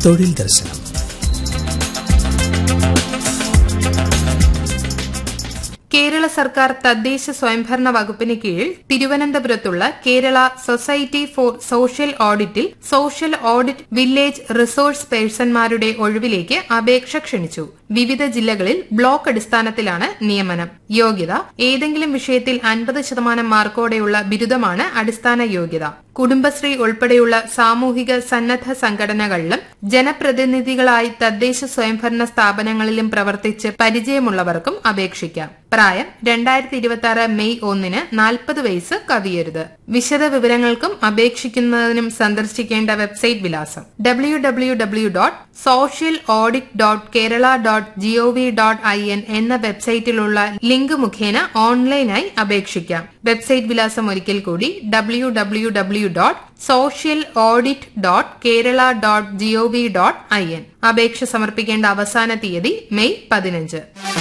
തൊഴിൽ ദർശനം കേരള സർക്കാർ തദ്ദേശ സ്വയംഭരണ വകുപ്പിന് കീഴിൽ തിരുവനന്തപുരത്തുള്ള കേരള സൊസൈറ്റി ഫോർ സോഷ്യൽ ഓഡിറ്റിൽ സോഷ്യൽ ഓഡിറ്റ് വില്ലേജ് റിസോഴ്സ് പേഴ്സൺമാരുടെ ഒഴിവിലേക്ക് അപേക്ഷ ക്ഷണിച്ചു വിവിധ ജില്ലകളിൽ ബ്ലോക്ക് അടിസ്ഥാനത്തിലാണ് നിയമനം യോഗ്യത ഏതെങ്കിലും വിഷയത്തിൽ അൻപത് ശതമാനം മാർക്കോടെയുള്ള ബിരുദമാണ് അടിസ്ഥാന യോഗ്യത കുടുംബശ്രീ ഉൾപ്പെടെയുള്ള സാമൂഹിക സന്നദ്ധ സംഘടനകളിലും ജനപ്രതിനിധികളായി തദ്ദേശ സ്വയംഭരണ സ്ഥാപനങ്ങളിലും പ്രവർത്തിച്ച് പരിചയമുള്ളവർക്കും അപേക്ഷിക്കാം പ്രായം രണ്ടായിരത്തി ഇരുപത്തി ആറ് മെയ് ഒന്നിന് നാൽപ്പത് വയസ്സ് കവിയരുത് വിശദ വിവരങ്ങൾക്കും അപേക്ഷിക്കുന്നതിനും സന്ദർശിക്കേണ്ട വെബ്സൈറ്റ് വിലാസം W W W dot social audit dot Kerala dot G O V dot I N എന്ന വെബ്സൈറ്റിലുള്ള ലിങ്ക് മുഖേന ഓൺലൈനായി അപേക്ഷിക്കാം വെബ്സൈറ്റ് വിലാസം ഒരിക്കൽ കൂടി W W W dot social audit dot Kerala dot G O V dot I N അപേക്ഷ സമർപ്പിക്കേണ്ട അവസാന തീയതി മെയ് പതിനഞ്ച്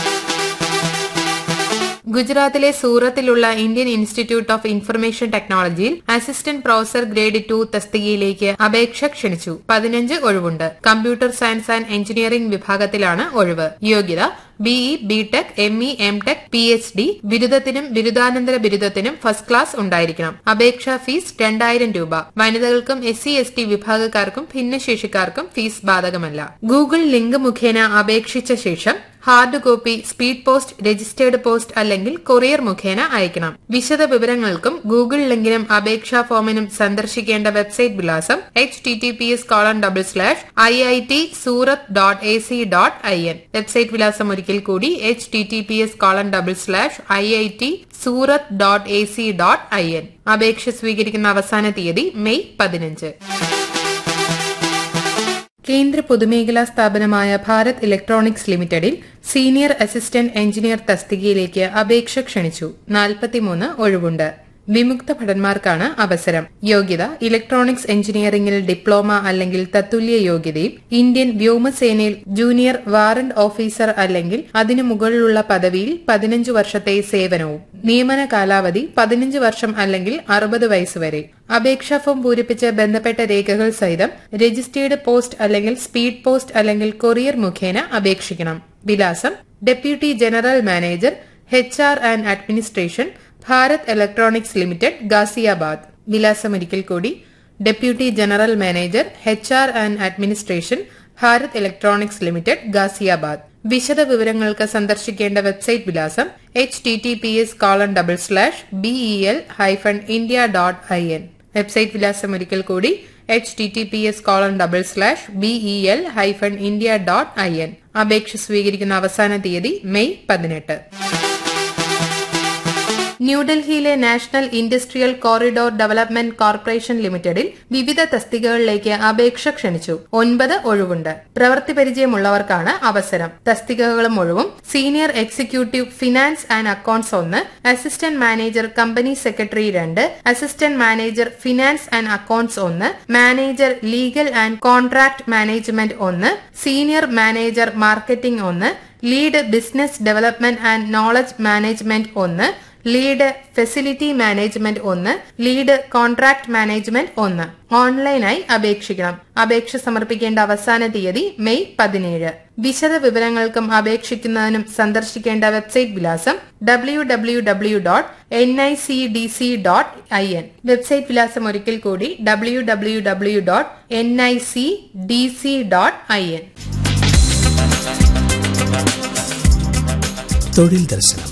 ഗുജറാത്തിലെ സൂറത്തിലുള്ള ഇന്ത്യൻ ഇൻസ്റ്റിറ്റ്യൂട്ട് ഓഫ് ഇൻഫർമേഷൻ ടെക്നോളജിയിൽ അസിസ്റ്റന്റ് പ്രൊഫസർ ഗ്രേഡ് ടു തസ്തികയിലേക്ക് അപേക്ഷ ക്ഷണിച്ചു പതിനഞ്ച് ഒഴിവുണ്ട് കമ്പ്യൂട്ടർ സയൻസ് ആൻഡ് എഞ്ചിനീയറിംഗ് വിഭാഗത്തിലാണ് ഒഴിവ് യോഗ്യത B E B Tech M E M tech P H D ബിരുദത്തിനും ബിരുദാനന്തര ബിരുദത്തിനും ഫസ്റ്റ് ക്ലാസ് ഉണ്ടായിരിക്കണം അപേക്ഷാ ഫീസ് രണ്ടായിരം രൂപ വനിതകൾക്കും എസ് സി എസ് ടി വിഭാഗക്കാർക്കും ഭിന്നശേഷിക്കാർക്കും ഫീസ് ബാധകമല്ല ഗൂഗിൾ ലിങ്ക് മുഖേന അപേക്ഷിച്ച ശേഷം hard copy speed post registered post അല്ലെങ്കിൽ കൊറിയർ മുഖേന അയക്കണം വിശദ വിവരങ്ങൾക്കും ഗൂഗിൾ ലിങ്കിനും അപേക്ഷാ ഫോമിനും സന്ദർശിക്കേണ്ട വെബ്സൈറ്റ് വിലാസം H T T P S colon double slash I I T Surat dot A C dot I N website വിലാസം ഒരിക്കൽ കൂടി H T T P S colon double slash I I T Surat dot A C dot I N അപേക്ഷ സ്വീകരിക്കുന്ന അവസാന തീയതി May പതിനഞ്ച് കേന്ദ്ര പൊതുമേഖലാ സ്ഥാപനമായ ഭാരത് ഇലക്ട്രോണിക്സ് ലിമിറ്റഡിൽ സീനിയർ അസിസ്റ്റന്റ് എഞ്ചിനീയർ തസ്തികയിലേക്ക് അപേക്ഷ ക്ഷണിച്ചു നാൽപ്പത്തിമൂന്ന് ഒഴിവുണ്ട് വിമുക്ത ഭടന്മാർക്കാണ് അവസരം യോഗ്യത ഇലക്ട്രോണിക്സ് എഞ്ചിനീയറിംഗിൽ ഡിപ്ലോമ അല്ലെങ്കിൽ തത്തുല്യ യോഗ്യതയും ഇന്ത്യൻ വ്യോമസേനയിൽ ജൂനിയർ വാറന്റ് ഓഫീസർ അല്ലെങ്കിൽ അതിനു മുകളിലുള്ള പദവിയിൽ പതിനഞ്ച് വർഷത്തെ സേവനവും നിയമന കാലാവധി പതിനഞ്ച് വർഷം അല്ലെങ്കിൽ അറുപത് വയസ്സുവരെ അപേക്ഷാ ഫോം പൂരിപ്പിച്ച് ബന്ധപ്പെട്ട രേഖകൾ സഹിതം രജിസ്റ്റേർഡ് പോസ്റ്റ് അല്ലെങ്കിൽ സ്പീഡ് പോസ്റ്റ് അല്ലെങ്കിൽ കൊറിയർ മുഖേന അപേക്ഷിക്കണം വിലാസം deputy general manager H R and administration Bharat electronics limited Ghaziabad വിലാസം ഒരിക്കൽ കൂടി deputy general manager H R and administration Bharat electronics limited Ghaziabad വിശദ വിവരങ്ങൾക്ക് സന്ദർശിക്കേണ്ട വെബ്സൈറ്റ് വിലാസം H T T P S colon double slash B E L hyphen India dot I N website വിലാസം ഒരിക്കൽ കൂടി H T T P S colon double slash B E L hyphen India dot I N അപേക്ഷ സ്വീകരിക്കുന്ന അവസാന തീയതി May പതിനെട്ട് ന്യൂഡൽഹിയിലെ national industrial corridor development corporation ലിമിറ്റഡിൽ വിവിധ തസ്തികകളിലേക്ക് അപേക്ഷ ക്ഷണിച്ചു ഒൻപത് ഒഴിവുണ്ട് പ്രവൃത്തി പരിചയമുള്ളവർക്കാണ് അവസരം തസ്തികകളും ഒഴിവും senior executive finance and accounts ഒന്ന് അസിസ്റ്റന്റ് മാനേജർ കമ്പനി സെക്രട്ടറി രണ്ട് assistant manager finance and accounts ഒന്ന് manager legal and contract management ഒന്ന് സീനിയർ മാനേജർ മാർക്കറ്റിംഗ് ഒന്ന് lead business development and knowledge management ഒന്ന് ലീഡ് ഫെസിലിറ്റി മാനേജ്മെന്റ് ഒന്ന് lead contract management ഒന്ന് ഓൺലൈനായി അപേക്ഷിക്കണം അപേക്ഷ സമർപ്പിക്കേണ്ട അവസാന തീയതി മെയ് പതിനേഴ് വിശദ വിവരങ്ങൾക്കും അപേക്ഷിക്കുന്നതിനും സന്ദർശിക്കേണ്ട വെബ്സൈറ്റ് വിലാസം W W W dot N I C D C dot I N website വിലാസം ഒരിക്കൽ കൂടി W W W dot N I C D C dot I N തൊഴിൽ ദർശനം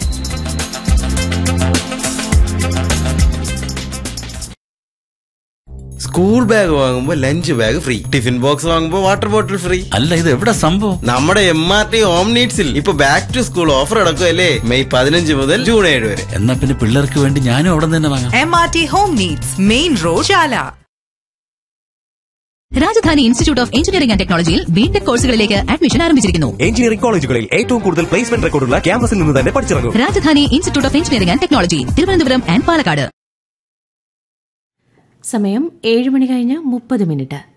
സ്കൂൾ ബാഗ് വാങ്ങുമ്പോ lunch bag free tiffin box വാങ്ങുമ്പോ water bottle free അല്ല ഇത് എവിടെ സംഭവം നമ്മുടെ എം ആർ ടി ഹോം നീഡ്സിൽ ഇപ്പൊ ബാക്ക് ടു സ്കൂൾ ഓഫർ അടക്കുമല്ലേ മെയ് പതിനഞ്ച് മുതൽ ജൂൺ ഏഴ് വരെ എന്നാ പിന്നെ പിള്ളേർക്ക് വേണ്ടി ഞാനും അവിടെ തന്നെ വാങ്ങാം M R T home needs main road Chala Rajadhani institute of engineering and ടെക്നോളജിയിൽ ബിടെക് കോഴ്സുകളിലേക്ക് അഡ്മിഷൻ ആരംഭിച്ചിരിക്കുന്നു എഞ്ചിനീയറിംഗ് കോളേജുകളിൽ ഏറ്റവും കൂടുതൽ പ്ലേസ്മെന്റ് റെക്കോർഡുള്ള ക്യാമ്പസിൽ നിന്ന് തന്നെ പഠിച്ചിറങ്ങും Rajadhani institute of engineering and technology Thiruvananthapuram and Palakkad സമയം ഏഴ് മണി കഴിഞ്ഞ് മുപ്പത് മിനിറ്റ്